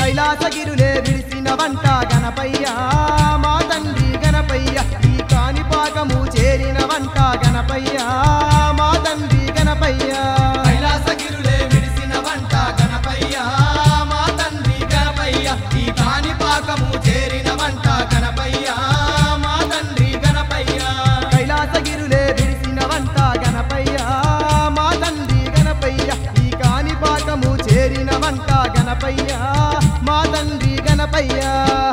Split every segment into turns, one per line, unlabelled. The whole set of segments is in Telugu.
కైలాసగిరులే విడిసిన వంట గణపయ్య మా తండ్రి గణపయ్య ఈ కాణిపాకము చేరిన వంట గణపయ్య మా తండ్రి గణపయ్య
కైలాసగిరులే విడిసిన వంట గణపయ్య మా తండ్రి గణపయ్య ఈ కాణిపాకము చేరిన వంట గణపయ్య మా తండ్రి గణపయ్య
కైలాసగిరులే విడిసిన వంట గణపయ్య మా తండ్రి గణపయ్య ఈ కాణిపాకము చేరిన వంట గణపయ్య మా తండ్రి గణపయ్య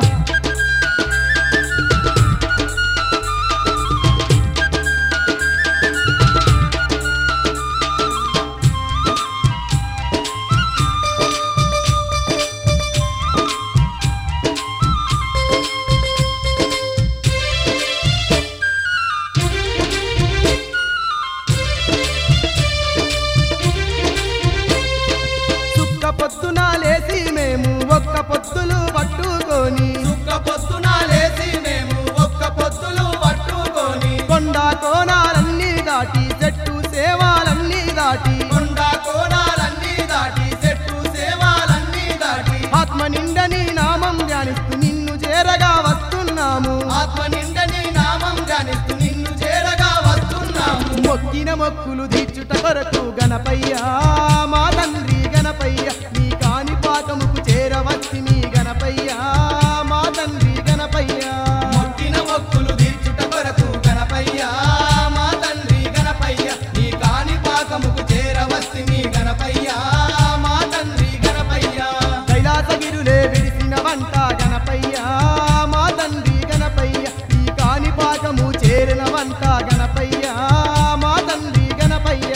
సుక్క పొద్దున లేసి మేము ఒక్క పొత్తులు పట్టుకొని
సుక్క పొద్దున లేసి మేము ఒక్క పొద్దులు పట్టుకొని
కొండ కోణాలన్నీ దాటి చెట్టు సేవాలన్నీ దాటి
కొండ కోణాలన్నీ దాటి చెట్టు సేవాలన్నీ దాటి
ఆత్మ నిండని నామం ధ్యానిస్తూ నిన్ను చేరగా వస్తున్నాము
ఆత్మ నిండని నామం ధ్యానిస్తూ నిన్ను చేరగా వస్తున్నాము
మొక్కిన మొక్కులు తీర్చుట కొరకు గణపయ్య మా తండ్రి గణపయ్య నీ కాని పాకముకు చేరవచ్చి మీ గణపయ్య మా తండ్రి గణపయ్య
మొక్కిన మొక్కులు తీర్చుట కొరకు గణపయ్య మా తండ్రి గణపయ్య నీ కాని పాకముకు చేరవస్తి మీ గణపయ్య మా తండ్రి గణపయ్య
కైలాసగిరులే విడిసిన వంట గణపయ్య మా తండ్రి గణపయ్య ఈ కాని పాకము చేరిన వంట గణపయ్య మా తండ్రి గణపయ్య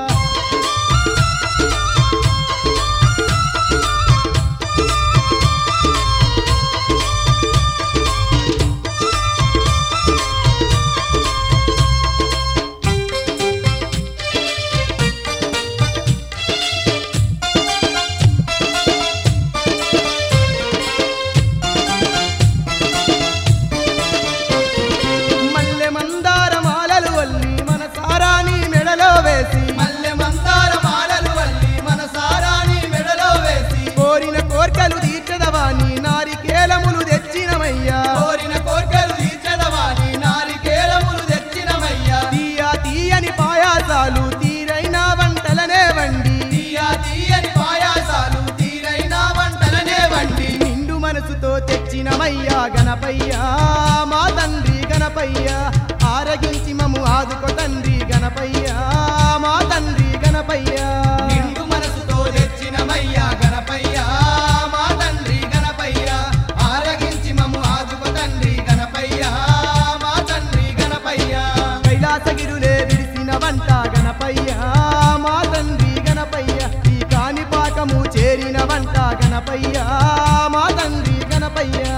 మల్లె మందార మాలలు వల్లి మన సారాని మెడలో వేసి
మల్లె మందార మాలలు వల్లి మన సారాని మెడలో వేసి
కోరిన కోర్కలు తీర్చదవాని నారికేలములు తెచ్చినమయ్యా
కోరిన కోర్కెలు తీర్చదవాని నారికేలములు తెచ్చినమయ్యా
తీయ తీయని పాయాసాలు తీరైన వంటలనే వండి
తీయా తీయని పాయాసాలు తీరైన వంటలనే వండి
నిండు మనసుతో తెచ్చినమయ్యా గణపయ్యా మా తండ్రి గణపయ్యా ఆరగించి మము ఆదుకో తండ్రి గణపయ్యా మా తండ్రి గణపయ్యా
నిండు మనసుతో తెచ్చినమయ్యా గణపయ్య మా తండ్రి గణపయ్య ఆరగించి మమ్ము ఆదుకో తండ్రి గణపయ్య మా తండ్రి గణపయ్య
కైలాసగిరులే విడిసిన వంట గణపయ్యా మా తండ్రి గణపయ్య ఈ కాణిపాకము చేరిన వంట గణపయ్యా మా తండ్రి గణపయ్యా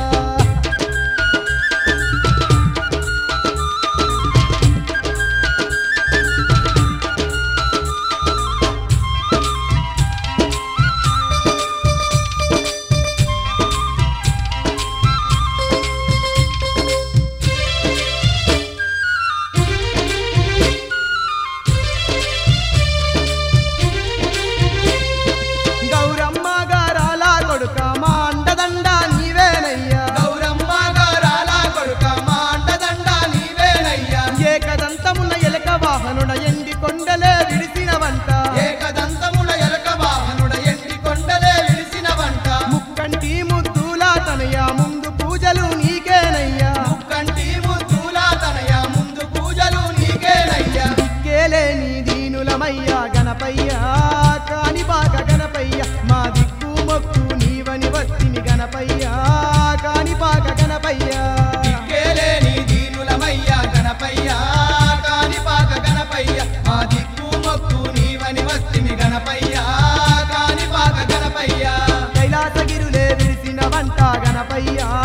గౌరమ్మ గారాల కొడుక మా అండదండ నీవేనయ్యా
గౌరమ్మ గారాల కొడుక మా అండదండ నీవేనయ్యా
ఏకదంతమున్న ఎలక వాహనుడ ఎండి కొండలే విడిసిన వంట
ఏకదంతముల ఎలక వాహనుడ ఎండి కొండలే విలిసిన వంట
ముక్కంటి ముద్దులా తనయ ముందు పూజలు నీకేనయ్యా
ముక్కంటి ముద్దులా తనయ ముందు పూజలు నీకేనయ్యా
దిక్కేలేని దీనులమయ్యా గణపయ్యా కాని బాక గణపయ్య మా దిక్కు మొక్కు నీవని వత్తిని గణపయ్యా కాని బాక గణపయ్యా
దిక్కేలేని దీనులమయ్యా గణపయ్య కానిపాక గణపయ్య మా దిక్కు మొక్కు నీవని వస్తిమి గణపయ్య కానిపాక గణపయ్య
కైలాసగిరులే విడిసిన వంట గణపయ్యా